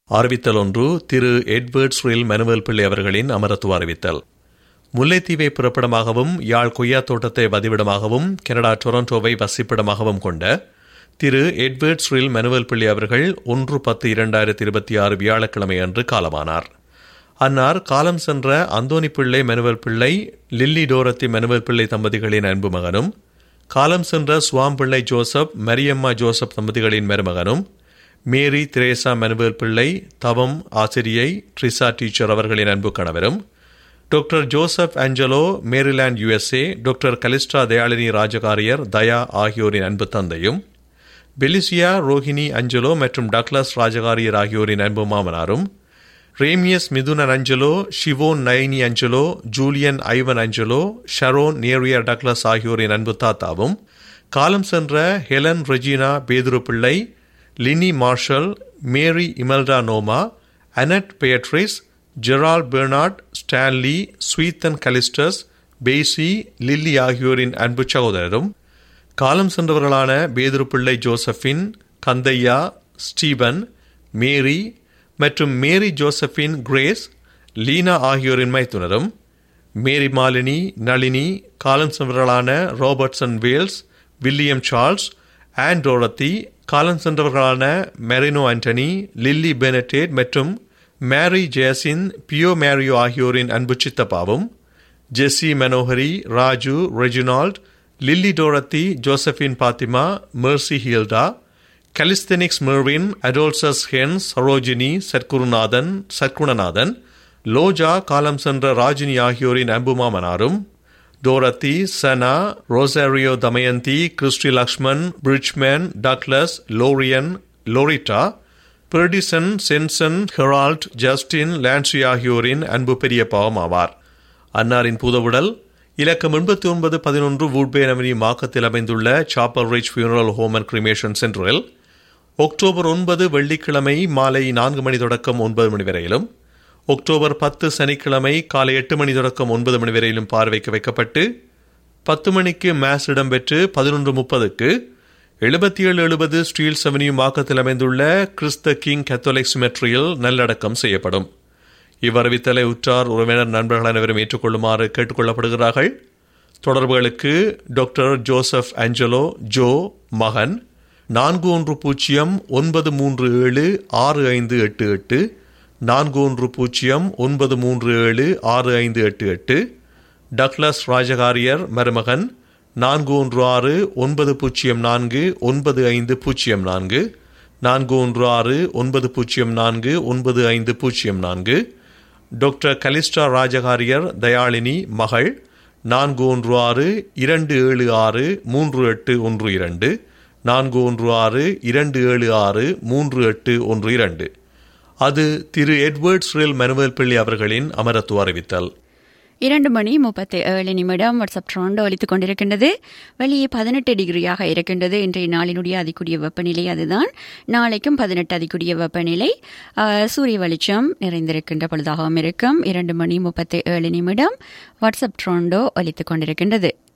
அறிவித்தல் ஒன்று திரு Edward ஸ்ரில் manual பிள்ளை அவர்களின் அமரத்துவ அறிவித்தல் முல்லைத்தீவை பிறப்பிடமாகவும் யாழ் கொய்யா தோட்டத்தை வதிவிடமாகவும் கனடா டொரண்டோவை வசிப்பிடமாகவும் கொண்ட திரு எட்வர்ட் ஸ்ரில் மனுவல் பிள்ளை அவர்கள் ஒன்று பத்து இரண்டாயிரத்தி இருபத்தி ஆறு வியாழக்கிழமை அன்று காலமானார் அன்னார் காலம் சென்ற அந்தோனி பிள்ளை மனுவல் பிள்ளை லில்லி டோரத்தி மனுவல் பிள்ளை தம்பதிகளின் அன்பு மகனும் காலம் சென்ற சுவாம் பிள்ளை ஜோசப் மரியம்மா ஜோசப் தம்பதிகளின் மருமகனும் மேரி திரேசா மனுவல் பிள்ளை தவம் ஆசிரியை ட்ரிசா டீச்சர் அவர்களின் அன்பு கணவரும் doctor Joseph Angelo Maryland USA doctor Calista Dayalini Rajakariar Daya ஆகியோரின் அன்பு தந்தையும் பெலிசியா ரோஹிணி அஞ்சலோ மற்றும் டக்ளஸ் ராஜகாரியர் ஆகியோரின் அன்பு மாமனாரும் Remius Mithunan Angelo Siobhan Nayani Angelo Julian Ivan Angelo Sharon நேரியர் டக்ளஸ் ஆகியோரின் அன்பு தாத்தாவும் காலம் சென்ற ஹெலன் ரெஜினா பேதுரு Pillai Lini Marshal Mary Imelda நோமா Annette Patrice Gerald Bernard Stanley ஸ்வீத்தன் கலிஸ்டஸ் பேசி லில்லி ஆகியோரின் அன்பு சகோதரரும் காலம் சென்றவர்களான பேதுரு பிள்ளை ஜோசப்பின் கந்தையா ஸ்டீபன் மேரி மற்றும் மேரி ஜோசப்பின் கிரேஸ் லீனா ஆகியோரின் மைத்துனரும் மேரி மாலினி நளினி காலம் சென்றவர்களான Robertson Wales William Charles and Dorothy காலம் சென்றவர்களான மெரினோ ஆண்டனி லில்லி பெனடேட் மற்றும் மேரி ஜெயசின் பியோ மேரியோ ஆகியோரின் அன்பு சித்தப்பாவும் Jessie Manohari Raju Reginald Lily Dorothy Josephine Fatima Mercy Hilda கலிஸ்தெனிக்ஸ் மெர்வின் அடோல்சஸ் ஹென் சரோஜினி சர்க்குருநாதன் சர்க்குணநாதன் லோஜா காலம் சென்ற ராஜினி ஆகியோரின் அம்புமாமனாரும் டோரத்தி சனா Rosario Damayanthi Christy Lakshman Bridgeman Douglas Lorian Loretta பெர்டிசன் சென்சன் ஹெரால்ட் ஜஸ்டின் லான்சி ஆகியோரின் அன்பு பெரிய பாவம் ஆவார் அன்னாரின் புதவுடல் இலக்கம் எண்பத்தி ஒன்பது பதினொன்று வூட்பேன் அவனி மாக்கத்தில் அமைந்துள்ள Chapel Ridge funeral home and cremation சென்டரில் அக்டோபர் ஒன்பது வெள்ளிக்கிழமை மாலை நான்கு மணி தொடக்கம் ஒன்பது மணி வரையிலும் அக்டோபர் பத்து சனிக்கிழமை காலை எட்டு மணி தொடக்கம் ஒன்பது மணி வரையிலும் பார்வைக்கு வைக்கப்பட்டு பத்து மணிக்கு மேஸ் இடம்பெற்று பதினொன்று முப்பதுக்கு எழுபத்தி ஏழு எழுபது ஸ்டீல் செவனியூ மாக்கத்தில் அமைந்துள்ள கிறிஸ்த கிங் கத்தோலிக் சிமெட்ரியில் நல்லடக்கம் செய்யப்படும் இவ்வறிவித்தலை உற்றார் உறவினர் நண்பர்கள் அனைவரும் ஏற்றுக்கொள்ளுமாறு கேட்டுக்கொள்ளப்படுகிறார்கள் தொடர்புகளுக்கு டாக்டர் ஜோசப் ஆஞ்சலோ ஜோ மகன் நான்கு ஒன்று பூஜ்ஜியம் ஒன்பது மூன்று ஏழு ஆறு ஐந்து எட்டு எட்டு நான்கு ஒன்று பூஜ்ஜியம் ஒன்பது மூன்று ஏழு ஆறு ஐந்து எட்டு எட்டு டக்ளஸ் ராஜகாரியர் மருமகன் நான்கு ஒன்று ஆறு ஒன்பது பூஜ்ஜியம் நான்கு ஒன்பது ஐந்து பூஜ்ஜியம் நான்கு நான்கு ஒன்று ஆறு ஒன்பது பூஜ்ஜியம் நான்கு ஒன்பது ஐந்து பூஜ்ஜியம் நான்கு டாக்டர் கலிஸ்டா ராஜகாரியர் தயாளினி மகள் நான்கு ஒன்று ஆறு இரண்டு ஏழு ஆறு மூன்று எட்டு ஒன்று இரண்டு நான்கு ஒன்று ஆறு இரண்டு ஏழு ஆறு மூன்று எட்டு ஒன்று இரண்டு அது திரு எட்வர்ட் ஸ்ரில் மனுவல் பிள்ளை அவர்களின் அமரத்துவ அறிவித்தல் இரண்டு மணி முப்பத்தி ஏழு நிமிடம் வாட்ஸ்அப் ட்ரோண்டோ அளித்துக் கொண்டிருக்கின்றது வெளியே பதினெட்டு டிகிரியாக இருக்கின்றது இன்றைய நாளினுடைய அதிகூடிய வெப்பநிலை அதுதான் நாளைக்கும் பதினெட்டு அதிகூடிய வெப்பநிலை சூரிய வெளிச்சம் நிறைந்திருக்கின்ற பொழுதாகவும் இருக்கும் இரண்டு மணி முப்பத்தி ஏழு நிமிடம் வாட்ஸ்அப் ட்ரோண்டோ அளித்துக் கொண்டிருக்கின்றது